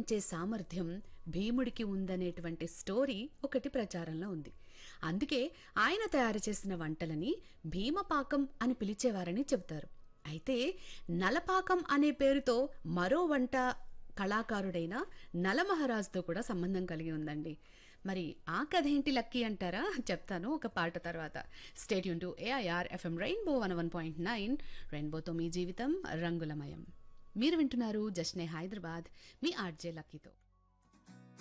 పెంచే సామర్థ్యం భీముడికి ఉందనేటువంటి స్టోరీ ఒకటి ప్రచారంలో ఉంది అందుకే ఆయన తయారు చేసిన వంటలని భీమపాకం అని పిలిచేవారని చెబుతారు అయితే నలపాకం అనే పేరుతో మరో వంట కళాకారుడైన నలమహారాజుతో కూడా సంబంధం కలిగి ఉందండి మరి ఆ కథ ఏంటి లక్కీ అంటారా చెప్తాను ఒక పాట తర్వాత stay tuned to AIR FM rainbow one one point nine రెయిన్బోతో మీ జీవితం రంగులమయం మీరు వింటున్నారు జస్నే హైదరాబాద్ మీ ఆర్జే లక్కీతో